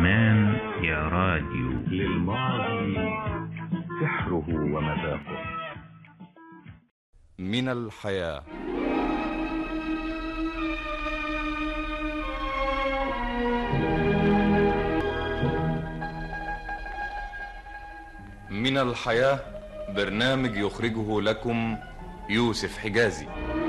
زمان يا راديو للماضي سحره ومذاقه من الحياة من الحياة برنامج يخرجه لكم يوسف حجازي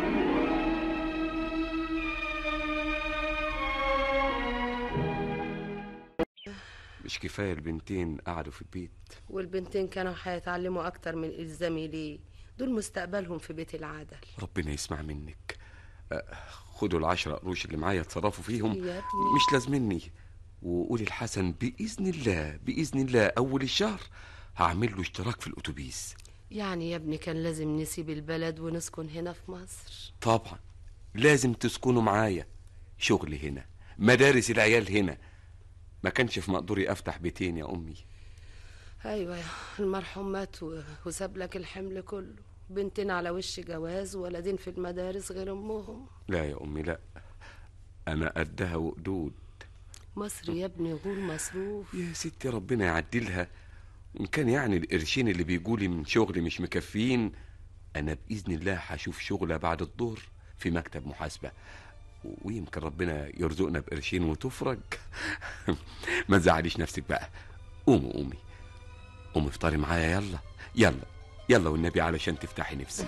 مش كفاية البنتين قعدوا في البيت والبنتين كانوا هيتعلموا أكتر من إلزامي ليه دول مستقبلهم في بيت العدل ربنا يسمع منك أه، خدوا العشرة قروش اللي معايا اتصرفوا فيهم يا ابني. مش لازمني وقولي الحسن بإذن الله بإذن الله أول الشهر هعمل له اشتراك في الأتوبيس يعني يا ابني كان لازم نسيب البلد ونسكن هنا في مصر طبعا لازم تسكنوا معايا شغل هنا مدارس العيال هنا ما كانش في مقدوري أفتح بيتين يا أمي أيوة يا المرحوم مات و- وساب لك الحمل كله بنتين على وش جواز وولدين في المدارس غير أمهم لا يا أمي لا أنا قدها وقدود مصر يا ابني غول مصروف يا ستي ربنا يعدلها وإن كان يعني القرشين اللي بيجولي من شغلي مش مكفيين أنا بإذن الله هشوف شغلة بعد الظهر في مكتب محاسبة و- ويمكن ربنا يرزقنا بقرشين وتفرج ما تزعليش نفسك بقى قومي قومي قومي افطري معايا يلا يلا يلا والنبي علشان تفتحي نفسي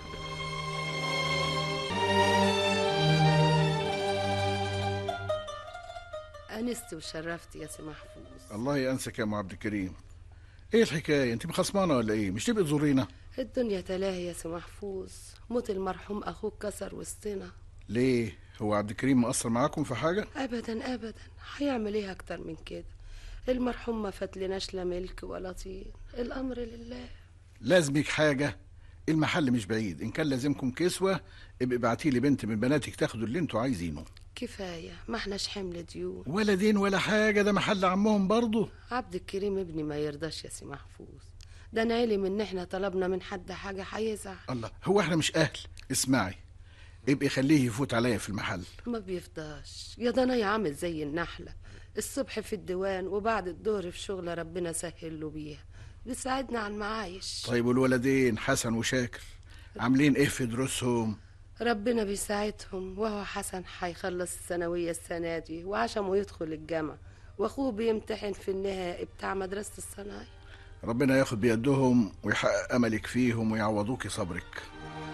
أنست وشرفت يا سي محفوظ الله ينسك يا ام عبد الكريم ايه الحكايه انت مخصمانه ولا ايه مش تبقي تزورينا الدنيا تلاهي يا سي محفوظ موت المرحوم أخوك كسر وسطنا ليه هو عبد الكريم مقصر معاكم في حاجه ابدا ابدا هيعمل ايه اكتر من كده المرحوم ما فاتلناش لا ملك ولا طين الامر لله لازمك حاجه المحل مش بعيد ان كان لازمكم كسوه ابقي ابعتي لي بنت من بناتك تاخدوا اللي انتوا عايزينه كفايه ما احناش حمل ديون ولا دين ولا حاجه ده محل عمهم برضه عبد الكريم ابني ما يرضاش يا سي محفوظ ده انا علم ان احنا طلبنا من حد حاجه هيزعل الله هو احنا مش اهل اسمعي ابقي خليه يفوت عليا في المحل ما بيفضاش يا ده انا عامل زي النحله الصبح في الديوان وبعد الظهر في شغل ربنا سهل له بيها بيساعدنا على المعايش طيب والولدين حسن وشاكر عاملين ايه في دروسهم ربنا بيساعدهم وهو حسن هيخلص الثانوية السنة دي وعشمه يدخل الجامعة واخوه بيمتحن في النهائي بتاع مدرسة الصنايع ربنا ياخد بيدهم ويحقق املك فيهم ويعوضوكي صبرك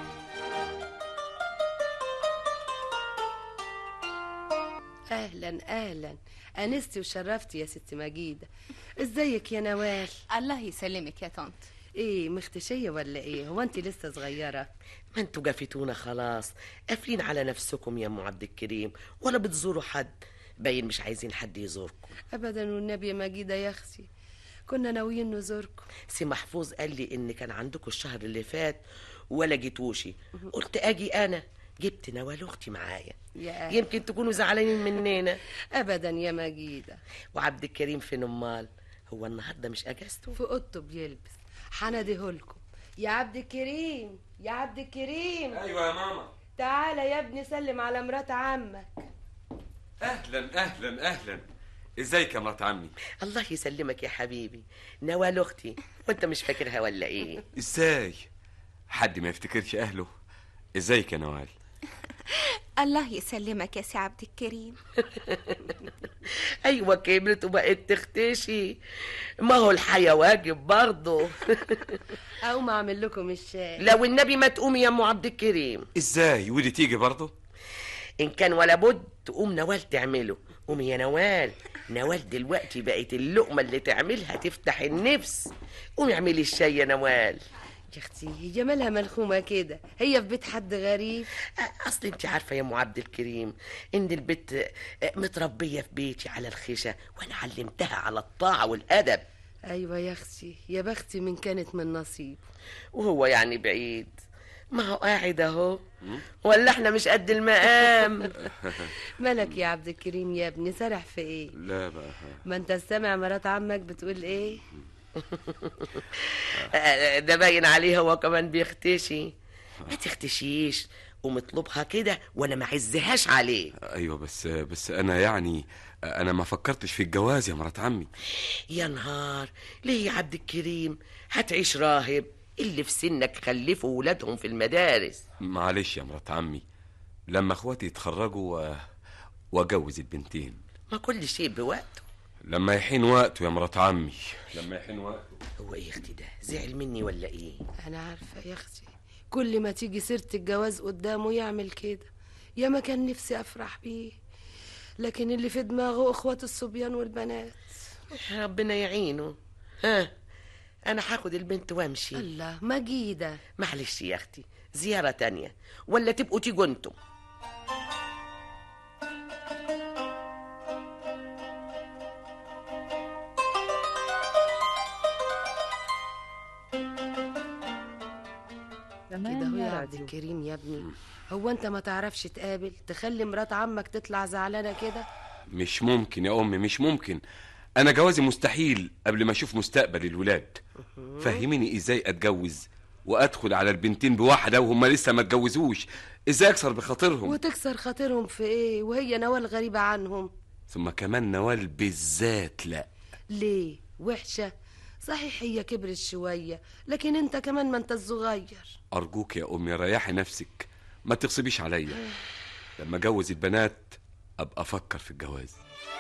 اهلا اهلا انستي وشرفتي يا ست مجيدة ازيك يا نوال الله يسلمك يا طنط ايه مختشية ولا ايه هو انت لسه صغيرة ما انتوا جافتونا خلاص قافلين على نفسكم يا ام عبد الكريم ولا بتزوروا حد باين مش عايزين حد يزوركم ابدا والنبي يا مجيدة يا اختي كنا ناويين نزوركم سي محفوظ قال لي ان كان عندكم الشهر اللي فات ولا جيتوشي قلت اجي انا جبت نوال اختي معايا يا يمكن تكونوا زعلانين مننا ابدا يا مجيدة وعبد الكريم فين امال هو النهارده مش اجازته في اوضته بيلبس هندهولكم يا عبد الكريم يا عبد الكريم أيوة يا ماما تعالى يا ابني سلم على مرات عمك أهلا أهلا أهلا إزيك يا مرات عمي الله يسلمك يا حبيبي نوال اختي وانت مش فاكرها ولا ايه إزاي حد ما يفتكرش أهله إزيك يا نوال الله يسلمك يا سي عبد الكريم ايوه كبرت وبقت تختشي ما هو الحياه واجب برضه اقوم اعمل لكم الشاي لو النبي ما تقومي يا ام عبد الكريم إزاي ودي تيجي برضه ان كان ولا بد تقوم نوال تعمله قومي يا نوال نوال دلوقتي بقت اللقمه اللي تعملها تفتح النفس قومي اعملي الشاي يا نوال يا اختي هي مالها ملخومه كده هي في بيت حد غريب اصل انت عارفه يا ام عبد الكريم ان البت متربيه في بيتي على الخشة وانا علمتها على الطاعه والادب ايوه يا اختي يا بختي من كانت من نصيب وهو يعني بعيد ما هو قاعد اهو ولا احنا مش قد المقام مالك يا عبد الكريم يا ابني سرح في ايه لا بقى ما انت سامع مرات عمك بتقول ايه ده باين عليه هو كمان بيختشي ما تختشيش ومطلوبها كده وانا ما عزهاش عليه ايوه بس بس انا يعني انا ما فكرتش في الجواز يا مرات عمي يا نهار ليه يا عبد الكريم هتعيش راهب اللي في سنك خلفوا ولادهم في المدارس معلش يا مرات عمي لما اخواتي يتخرجوا و... واجوز البنتين ما كل شيء بوقته لما يحين وقته يا مرات عمي لما يحين وقته هو ايه يا اختي ده زعل مني ولا ايه انا عارفه يا اختي كل ما تيجي سيره الجواز قدامه يعمل كده يا ما كان نفسي افرح بيه لكن اللي في دماغه اخوات الصبيان والبنات ربنا يعينه ها انا هاخد البنت وامشي الله مجيده معلش يا اختي زياره تانية ولا تبقوا تيجوا انتم كده هو يا عبد الكريم يا ابني هو انت ما تعرفش تقابل تخلي مرات عمك تطلع زعلانه كده مش ممكن يا امي مش ممكن انا جوازي مستحيل قبل ما اشوف مستقبل الولاد فهميني ازاي اتجوز وادخل على البنتين بواحده وهم لسه ما اتجوزوش ازاي اكسر بخاطرهم وتكسر خاطرهم في ايه وهي نوال غريبه عنهم ثم كمان نوال بالذات لا ليه وحشه صحيح هي كبرت شويه لكن انت كمان ما انت الصغير ارجوك يا امي ريحي نفسك ما تغصبيش عليا لما اجوز البنات ابقى افكر في الجواز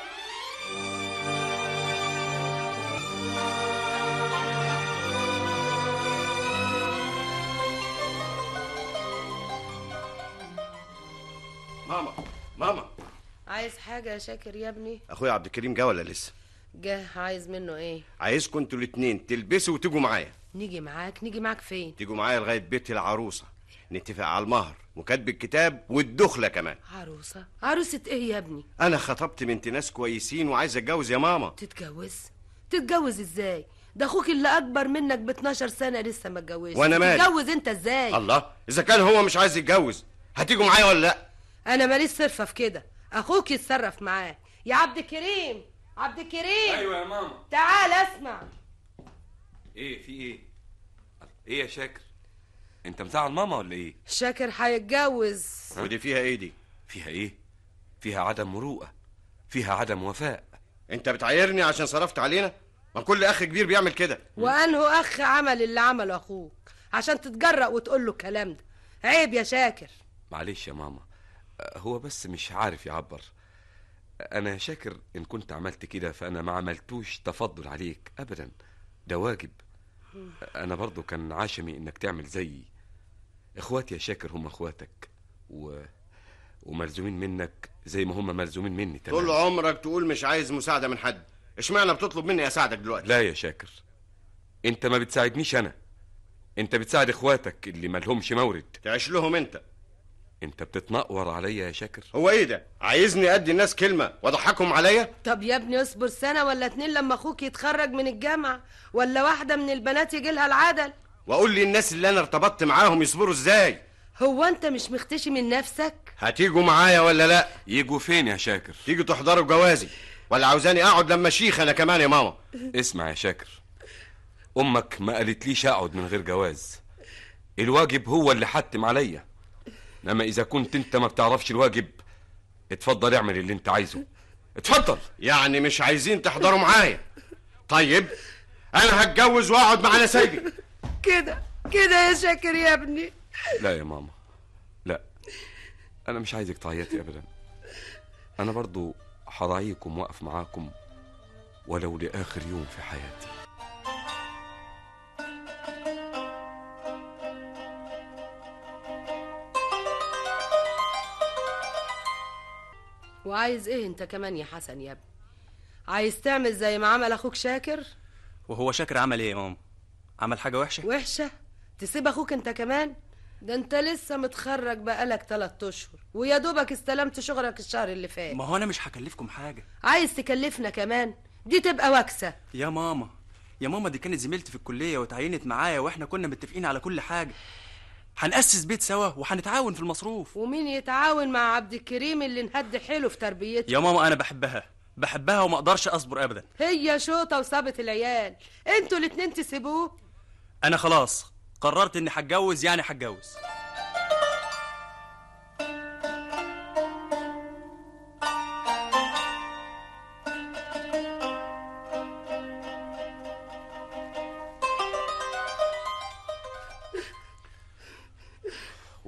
ماما ماما عايز حاجه يا شاكر يا ابني اخويا عبد الكريم جه ولا لسه جه عايز منه ايه عايزكم انتوا الاتنين تلبسوا وتيجوا معايا نيجي معاك نيجي معاك فين تيجوا معايا لغايه بيت العروسه نتفق على المهر وكاتب الكتاب والدخله كمان عروسه عروسه ايه يا ابني انا خطبت بنت ناس كويسين وعايز اتجوز يا ماما تتجوز تتجوز ازاي ده اخوك اللي اكبر منك ب 12 سنه لسه ما اتجوزش وأنا مالي؟ تتجوز انت ازاي الله اذا كان هو مش عايز يتجوز هتيجوا معايا ولا لا انا ماليش صرفه في كده اخوك يتصرف معاه يا عبد الكريم عبد الكريم يا ماما تعال اسمع ايه في ايه ايه يا شاكر انت مزعل ماما ولا ايه شاكر هيتجوز ودي فيها ايه دي فيها ايه فيها عدم مروءه فيها عدم وفاء انت بتعايرني عشان صرفت علينا ما كل اخ كبير بيعمل كده وانه اخ عمل اللي عمله اخوك عشان تتجرأ وتقول له الكلام ده عيب يا شاكر معلش يا ماما أه، هو بس مش عارف يعبر انا شاكر ان كنت عملت كده فانا ما عملتوش تفضل عليك ابدا ده واجب انا برضو كان عاشمي انك تعمل زيي اخواتي يا شاكر هم اخواتك و... وملزومين منك زي ما هم ملزومين مني تمام طول عمرك تقول مش عايز مساعده من حد اشمعنى بتطلب مني اساعدك دلوقتي لا يا شاكر انت ما بتساعدنيش انا انت بتساعد اخواتك اللي مالهمش مورد تعيش لهم انت انت بتتنقور عليا يا شاكر هو ايه ده عايزني ادي الناس كلمه واضحكهم عليا طب يا ابني اصبر سنه ولا اتنين لما اخوك يتخرج من الجامعه ولا واحده من البنات يجي لها العدل واقول للناس اللي انا ارتبطت معاهم يصبروا ازاي هو انت مش مختشي من نفسك هتيجوا معايا ولا لا يجوا فين يا شاكر تيجوا تحضروا جوازي ولا عاوزاني اقعد لما شيخ انا كمان يا ماما اسمع يا شاكر امك ما قالتليش اقعد من غير جواز الواجب هو اللي حتم عليا انما اذا كنت انت ما بتعرفش الواجب اتفضل اعمل اللي انت عايزه اتفضل يعني مش عايزين تحضروا معايا طيب انا هتجوز واقعد مع نسايبي كده كده يا شاكر يا ابني لا يا ماما لا انا مش عايزك تعيطي ابدا انا برضو هراعيكم واقف معاكم ولو لاخر يوم في حياتي وعايز ايه انت كمان يا حسن يا ابني عايز تعمل زي ما عمل اخوك شاكر وهو شاكر عمل ايه يا ماما عمل حاجه وحشه وحشه تسيب اخوك انت كمان ده انت لسه متخرج بقالك تلات اشهر ويا دوبك استلمت شغلك الشهر اللي فات ما هو انا مش هكلفكم حاجه عايز تكلفنا كمان دي تبقى وكسه يا ماما يا ماما دي كانت زميلتي في الكليه وتعينت معايا واحنا كنا متفقين على كل حاجه هنأسس بيت سوا وهنتعاون في المصروف ومين يتعاون مع عبد الكريم اللي نهد حيله في تربيته يا ماما انا بحبها بحبها وما اقدرش اصبر ابدا هي شوطه وسابت العيال انتوا الاتنين تسيبوه انا خلاص قررت اني هتجوز يعني هتجوز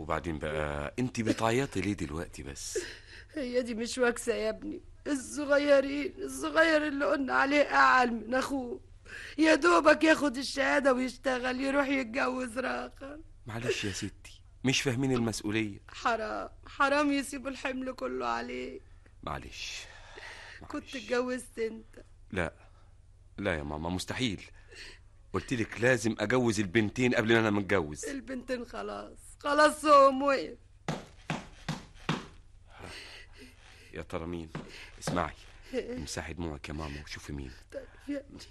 وبعدين بقى انت بتعيطي ليه دلوقتي بس هي دي مش واكسة يا ابني الصغيرين الصغير اللي قلنا عليه أعل من أخوه يا دوبك ياخد الشهادة ويشتغل يروح يتجوز راخر معلش يا ستي مش فاهمين المسؤولية حرام حرام يسيبوا الحمل كله عليه معلش كنت اتجوزت انت لا لا يا ماما مستحيل قلت لك لازم اجوز البنتين قبل ما انا متجوز البنتين خلاص خلاص صوم وقف يا ترى مين اسمعي امسحي دموعك يا ماما وشوفي مين طيب يا ابني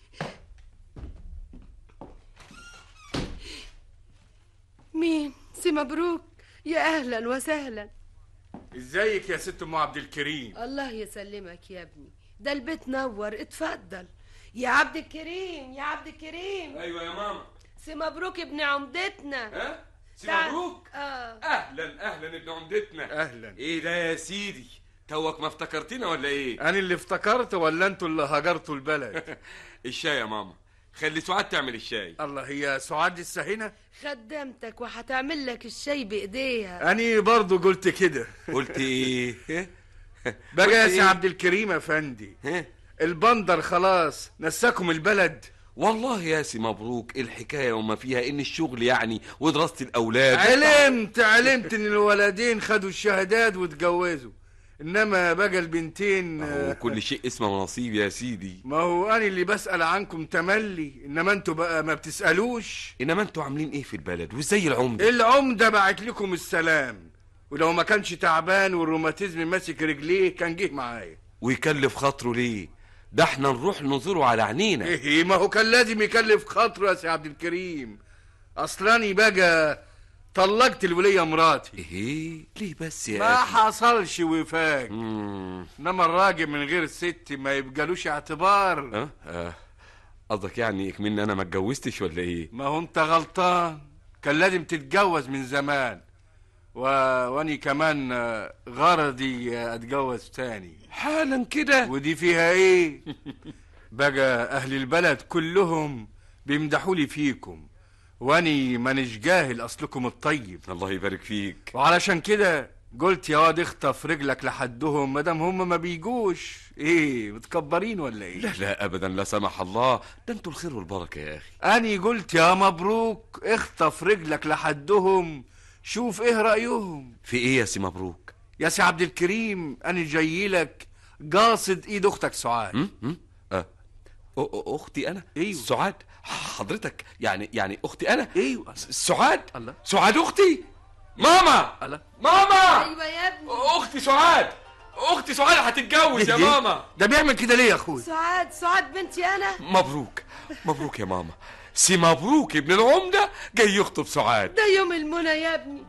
مين سي مبروك يا اهلا وسهلا ازيك يا ست ام عبد الكريم الله يسلمك يا ابني ده البيت نور اتفضل يا عبد الكريم يا عبد الكريم ايوه يا ماما سي مبروك ابن عمدتنا ها سي تعال. مبروك اه اهلا اهلا ابن عمدتنا اهلا ايه ده يا سيدي توك ما افتكرتنا ولا ايه انا اللي افتكرت ولا انتوا اللي هجرتوا البلد الشاي يا ماما خلي سعاد تعمل الشاي الله هي سعاد السهينة خدمتك وهتعمل لك الشاي بايديها اني برضو قلت كده قلت ايه بقى يا قلت سي إيه؟ عبد الكريم افندي ها البندر خلاص نساكم البلد والله يا سي مبروك الحكايه وما فيها ان الشغل يعني ودراسه الاولاد علمت علمت ان الولدين خدوا الشهادات واتجوزوا انما بقى البنتين هو كل شيء اسمه نصيب يا سيدي ما هو انا اللي بسأل عنكم تملي انما انتوا بقى ما بتسألوش انما انتوا عاملين ايه في البلد وازاي العمده العمدة بعت لكم السلام ولو ما كانش تعبان والروماتيزم ماسك رجليه كان جه معايا ويكلف خاطره ليه ده احنا نروح نزوره على عينينا ايه ما هو كان لازم يكلف خاطره يا سي عبد الكريم اصلاني بقى طلقت الولية مراتي ايه ليه بس يا ما اخي حصلش وفاق مم. انما الراجل من غير ست ما يبقالوش اعتبار اه اه قصدك يعني اكمن انا ما اتجوزتش ولا ايه ما هو انت غلطان كان لازم تتجوز من زمان و... واني كمان آه، غرضي آه، اتجوز تاني حالا كده ودي فيها ايه بقى اهل البلد كلهم بيمدحوا لي فيكم واني مانيش جاهل اصلكم الطيب الله يبارك فيك وعلشان كده قلت يا واد اخطف رجلك لحدهم مادام هم ما بيجوش ايه متكبرين ولا ايه لا لا ابدا لا سمح الله ده انتوا الخير والبركه يا اخي اني قلت يا مبروك اخطف رجلك لحدهم شوف ايه رايهم في ايه يا سي مبروك يا سي عبد الكريم انا جاي لك قاصد ايد اختك سعاد م? م? آه. أ- أ- اختي انا ايوه سعاد حضرتك يعني يعني اختي انا ايوه سعاد الله سعاد اختي ماما الله ماما ايوه يا ابني اختي سعاد اختي سعاد هتتجوز يا إيه؟ ماما ده بيعمل كده ليه يا اخوي سعاد سعاد بنتي انا مبروك مبروك يا ماما سي مبروك ابن العمده جاي يخطب سعاد ده يوم المنى يا ابني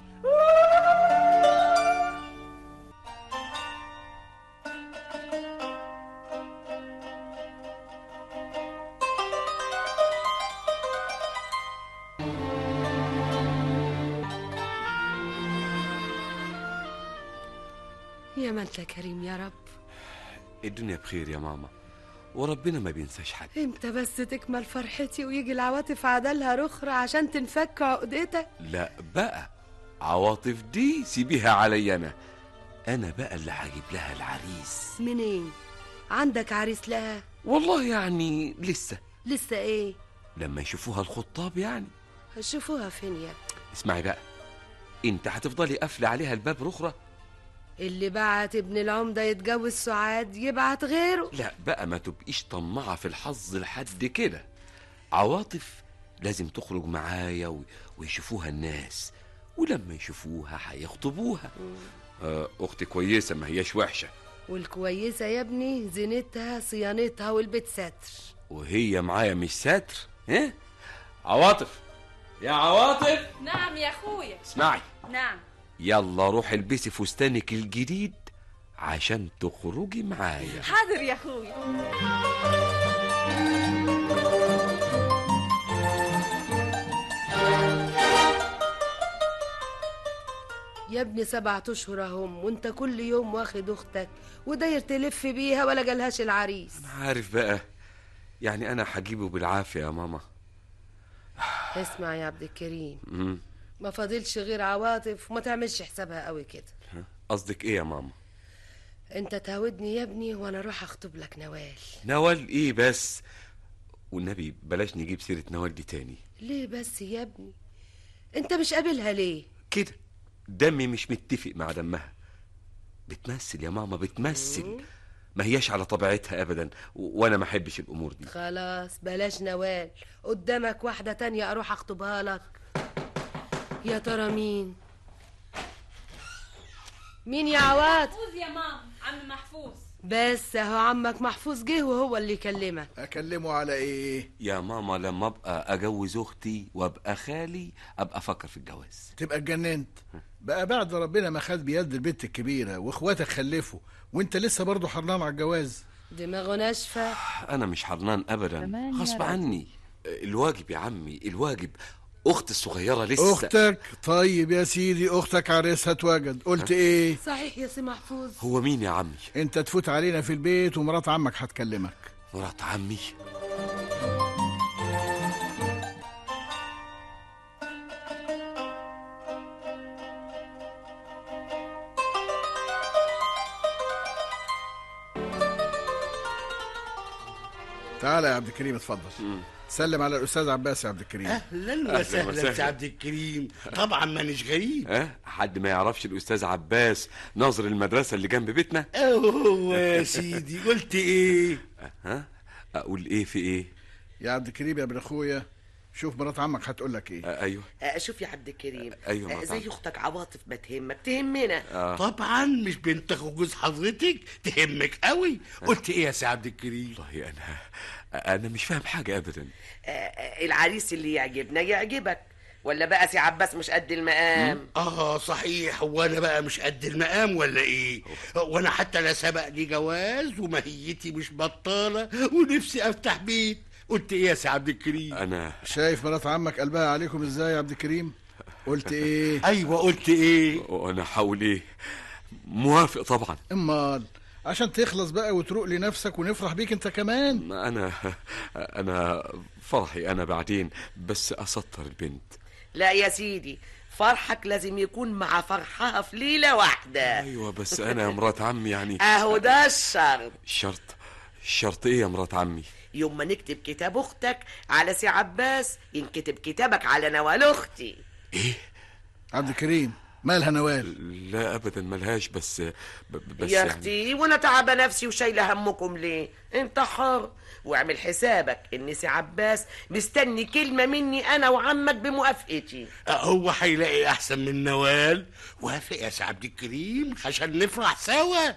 يا ما انت كريم يا رب الدنيا بخير يا ماما وربنا ما بينساش حد امتى بس تكمل فرحتي ويجي العواطف عدلها رخرة عشان تنفك عقدتك لا بقى عواطف دي سيبيها علي انا انا بقى اللي هجيب لها العريس منين عندك عريس لها والله يعني لسه لسه ايه لما يشوفوها الخطاب يعني هشوفوها فين يا ابني اسمعي بقى انت هتفضلي قافله عليها الباب رخره اللي بعت ابن العمدة يتجوز سعاد يبعت غيره لا بقى ما تبقيش طماعه في الحظ لحد كده عواطف لازم تخرج معايا و... ويشوفوها الناس ولما يشوفوها هيخطبوها آه اختي كويسه ما هياش وحشه والكويسة يا ابني زينتها صيانتها والبيت ستر وهي معايا مش ساتر ها عواطف يا عواطف نعم يا اخويا اسمعي نعم يلا روح البسي فستانك الجديد عشان تخرجي معايا حاضر يا اخويا يا ابني سبعة اشهر اهم وانت كل يوم واخد اختك وداير تلف بيها ولا جالهاش العريس عارف بقى يعني انا هجيبه بالعافيه يا ماما اسمع يا عبد الكريم مم. ما فاضلش غير عواطف وما تعملش حسابها قوي كده ها؟ قصدك ايه يا ماما انت تهودني يا ابني وانا اروح اخطب لك نوال نوال ايه بس والنبي بلاش نجيب سيرة نوال دي تاني ليه بس يا ابني انت مش قابلها ليه كده دمي مش متفق مع دمها بتمثل يا ماما بتمثل ما هياش على طبيعتها ابدا و- وانا ما احبش الامور دي خلاص بلاش نوال قدامك واحدة تانية اروح اخطبها لك يا ترى مين مين يا عواد محفوظ يا ماما عم محفوظ بس اهو عمك محفوظ جه وهو اللي يكلمك اكلمه على ايه يا ماما لما ابقى اجوز اختي وابقى خالي ابقى افكر في الجواز تبقى اتجننت بقى بعد ربنا ما خد بيد البنت الكبيره واخواتك خلفوا وانت لسه برضه حرام على الجواز دماغه ناشفة انا مش حرنان ابدا كمان يا غصب راجل. عني الواجب يا عمي الواجب اختي الصغيره لسه اختك طيب يا سيدي اختك عريسها اتوجد قلت ايه صحيح يا سي محفوظ هو مين يا عمي انت تفوت علينا في البيت ومرات عمك هتكلمك مرات عمي تعالى يا عبد الكريم اتفضل سلم على الاستاذ عباس يا عبد الكريم اهلا وسهلا سي عبد الكريم طبعا مانيش غريب ها حد ما يعرفش الاستاذ عباس ناظر المدرسه اللي جنب بيتنا اوه يا سيدي قلت ايه ها اقول ايه في ايه يا عبد الكريم يا ابن اخويا شوف مرات عمك هتقول لك ايه ايوه آه، شوف يا عبد الكريم أيوة، آه، مرات زي عمك. اختك عواطف ما تهمك تهمنا طبعا مش بنت اخو جوز حضرتك تهمك قوي قلت ايه يا سي عبد الكريم والله انا انا مش فاهم حاجه ابدا آه، آه، العريس اللي يعجبنا يعجبك ولا بقى سي عباس مش قد المقام اه صحيح وانا بقى مش قد المقام ولا ايه وانا حتى لا سبق لي جواز وماهيتي مش بطاله ونفسي افتح بيت قلت ايه يا سي عبد الكريم انا شايف مرات عمك قلبها عليكم ازاي يا عبد الكريم قلت ايه ايوه قلت ايه وانا حاول ايه موافق طبعا امال عشان تخلص بقى وتروق لنفسك ونفرح بيك انت كمان ما انا انا فرحي انا بعدين بس اسطر البنت لا يا سيدي فرحك لازم يكون مع فرحها في ليلة واحدة ايوه بس انا يا مرات عمي يعني اهو ده الشرط شرط شرط ايه يا مرات عمي يوم ما نكتب كتاب اختك على سي عباس ينكتب كتابك على نوال اختي عبد الكريم مالها نوال لا ابدا ملهاش بس ب- بس يا يعني اختي وانا تعبه نفسي وشايله همكم ليه انت حر واعمل حسابك ان سي عباس مستني كلمه مني انا وعمك بموافقتي هو هيلاقي احسن من نوال وافق يا سي عبد الكريم عشان نفرح سوا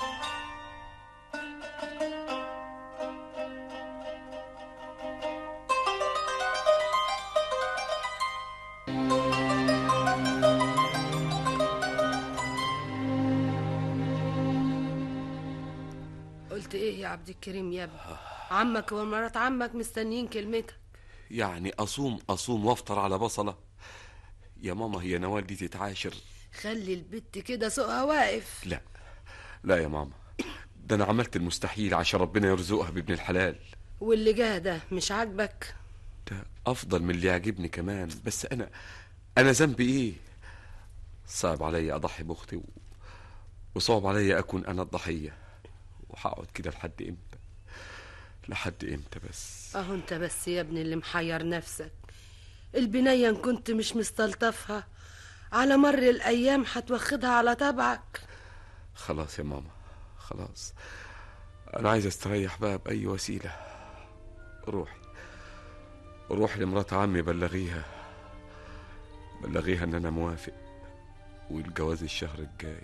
قلت ايه يا عبد الكريم يا ابني عمك ومرات عمك مستنيين كلمتك يعني اصوم اصوم وافطر على بصله يا ماما هي نوال دي تتعاشر خلي البت كده سوقها واقف لا لا يا ماما ده انا عملت المستحيل عشان ربنا يرزقها بابن الحلال واللي جه ده مش عاجبك ده افضل من اللي يعجبني كمان بس انا انا ذنبي ايه صعب عليا اضحي باختي و... وصعب عليا اكون انا الضحيه وهقعد كده لحد امتى لحد امتى بس اهو انت بس يا ابني اللي محير نفسك البنية ان كنت مش مستلطفها على مر الايام هتوخدها على طبعك خلاص يا ماما خلاص انا عايز استريح بقى باي وسيله روحي روحي لمرات عمي بلغيها بلغيها ان انا موافق والجواز الشهر الجاي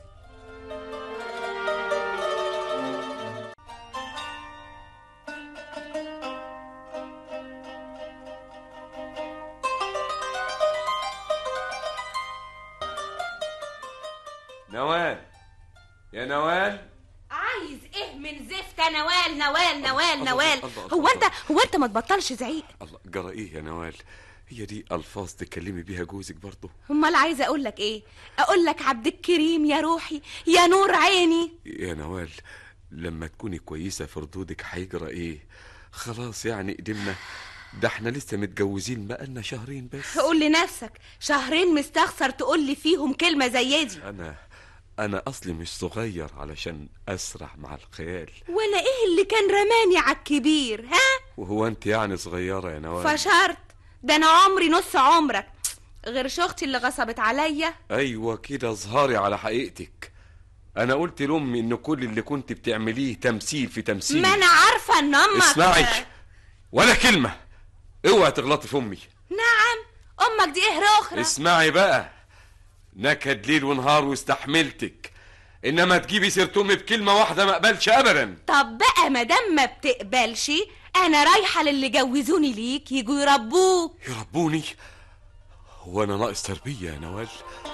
نوال يا نوال عايز ايه من زفت نوال نوال نوال نوال الله، هو انت هو انت ما تبطلش زعيق الله جرى ايه يا نوال هي دي الفاظ تكلمي بيها جوزك برضه امال عايزه اقول لك ايه اقول لك عبد الكريم يا روحي يا نور عيني يا نوال لما تكوني كويسه في ردودك هيجرى ايه خلاص يعني قدمنا ده احنا لسه متجوزين بقالنا شهرين بس قول لنفسك شهرين مستخسر تقول لي فيهم كلمة زي دي انا انا اصلي مش صغير علشان اسرح مع الخيال وانا ايه اللي كان رماني على الكبير ها وهو انت يعني صغيره يا نوال فشرت ده انا عمري نص عمرك غير شختي اللي غصبت عليا ايوه كده اظهري على حقيقتك انا قلت لامي ان كل اللي كنت بتعمليه تمثيل في تمثيل ما انا عارفه ان امك اسمعي ولا كلمه اوعي تغلطي في امي نعم امك دي ايه اخرى اسمعي بقى نكد ليل ونهار واستحملتك انما تجيبي سيره امي بكلمه واحده ما اقبلش ابدا طب بقى مادام ما بتقبلش انا رايحه للي جوزوني ليك يجوا يربوك يربوني هو انا ناقص تربيه يا نوال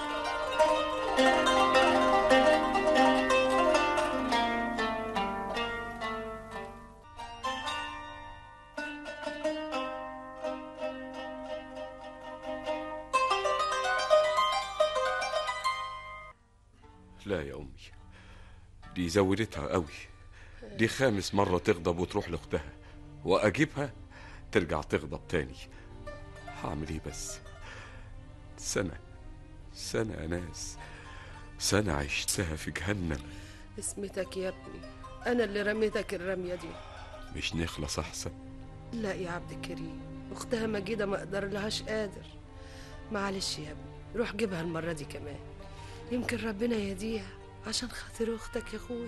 لا يا امي دي زودتها قوي دي خامس مرة تغضب وتروح لأختها وأجيبها ترجع تغضب تاني هعمل ايه بس سنة سنة يا ناس سنة عشتها في جهنم اسمتك يا ابني انا اللي رميتك الرميه دي مش نخلص أحسن لا يا عبد الكريم اختها مجيده ما اقدر لهاش قادر معلش يا ابني روح جيبها المره دي كمان يمكن ربنا يهديها عشان خاطر اختك يا اخويا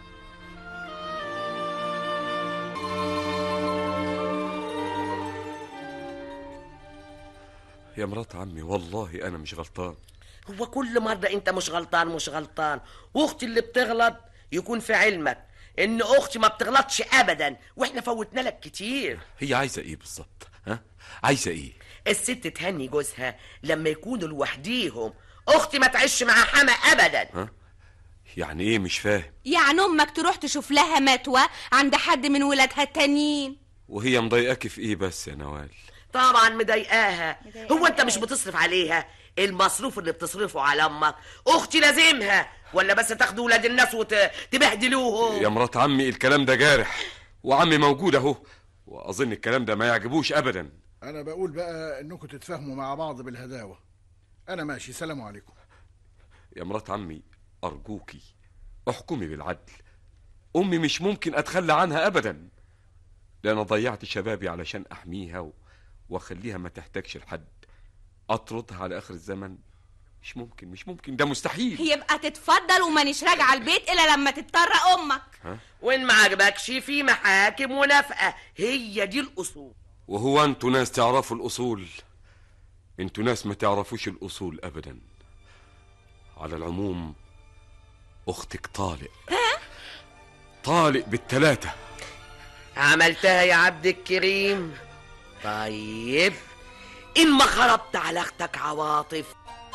يا مرات عمي والله أنا مش غلطان هو كل مرة انت مش غلطان مش غلطان واختي اللي بتغلط يكون في علمك ان اختي ما بتغلطش ابدا واحنا فوتنا لك كتير هي عايزة ايه بالظبط ها عايزة ايه الست تهني جوزها لما يكونوا لوحديهم اختي ما تعيش مع حما ابدا ها يعني ايه مش فاهم يعني امك تروح تشوف لها متوى عند حد من ولادها التانيين وهي مضايقاك في ايه بس يا نوال طبعا مضايقاها هو انت مش بتصرف عليها المصروف اللي بتصرفه على امك اختي لازمها ولا بس تاخدوا ولاد الناس وتبهدلوهم يا مرات عمي الكلام ده جارح وعمي موجود اهو واظن الكلام ده ما يعجبوش ابدا انا بقول بقى انكم تتفاهموا مع بعض بالهداوه انا ماشي سلام عليكم يا مرات عمي ارجوكي احكمي بالعدل امي مش ممكن اتخلى عنها ابدا لأن أنا ضيعت شبابي علشان احميها و... واخليها ما تحتاجش لحد اطردها على اخر الزمن مش ممكن مش ممكن ده مستحيل يبقى تتفضل ومانيش راجعه البيت الا لما تضطر امك ها؟ وان ما عجبكش في محاكم ونفقه هي دي الاصول وهو انتوا ناس تعرفوا الاصول انتوا ناس ما تعرفوش الاصول ابدا على العموم اختك طالق طالق بالتلاتة عملتها يا عبد الكريم طيب ان ما خربت على اختك عواطف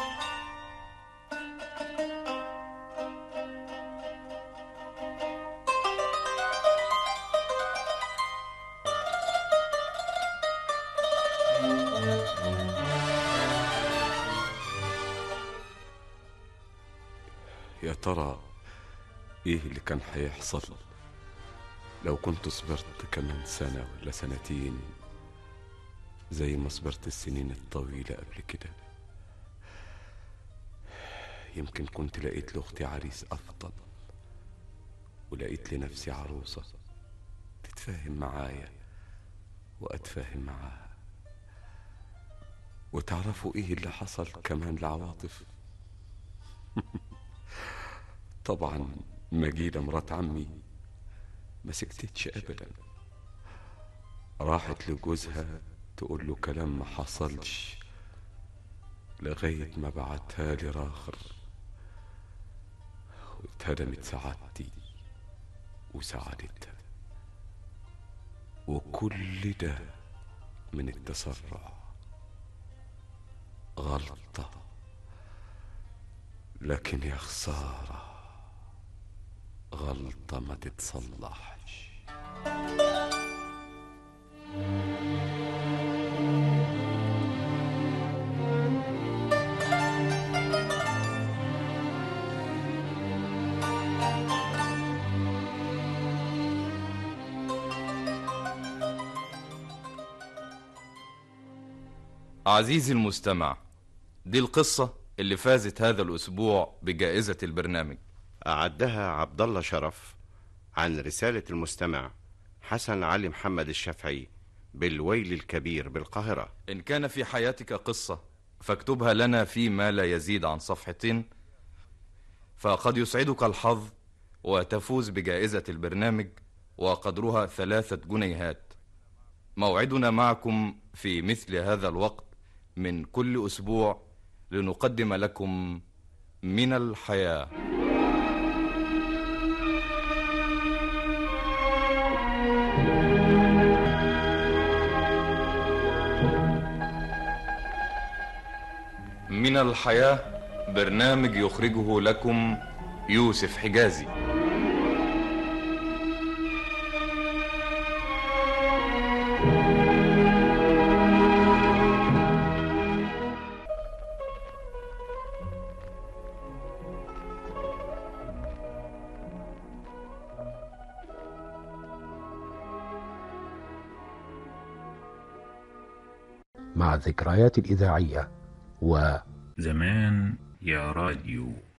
يا ترى ايه اللي كان هيحصل لو كنت صبرت كمان سنة ولا سنتين زي ما صبرت السنين الطويلة قبل كده يمكن كنت لقيت لأختي عريس أفضل ولقيت لنفسي عروسة تتفاهم معايا وأتفاهم معاها وتعرفوا إيه اللي حصل كمان لعواطف طبعا مجيدة مرات عمي ما سكتتش أبدا راحت لجوزها تقول له كلام ما حصلش لغاية ما بعتها لي راخر واتهدمت سعادتي وسعادتها وكل ده من التسرع غلطة لكن يا خسارة غلطة ما تتصلحش عزيزي المستمع دي القصة اللي فازت هذا الأسبوع بجائزة البرنامج أعدها عبد الله شرف عن رسالة المستمع حسن علي محمد الشافعي بالويل الكبير بالقاهرة إن كان في حياتك قصة فاكتبها لنا في ما لا يزيد عن صفحتين فقد يسعدك الحظ وتفوز بجائزة البرنامج وقدرها ثلاثة جنيهات موعدنا معكم في مثل هذا الوقت من كل أسبوع لنقدم لكم من الحياة من الحياة برنامج يخرجه لكم يوسف حجازي مع الذكريات الإذاعية و زمان يا راديو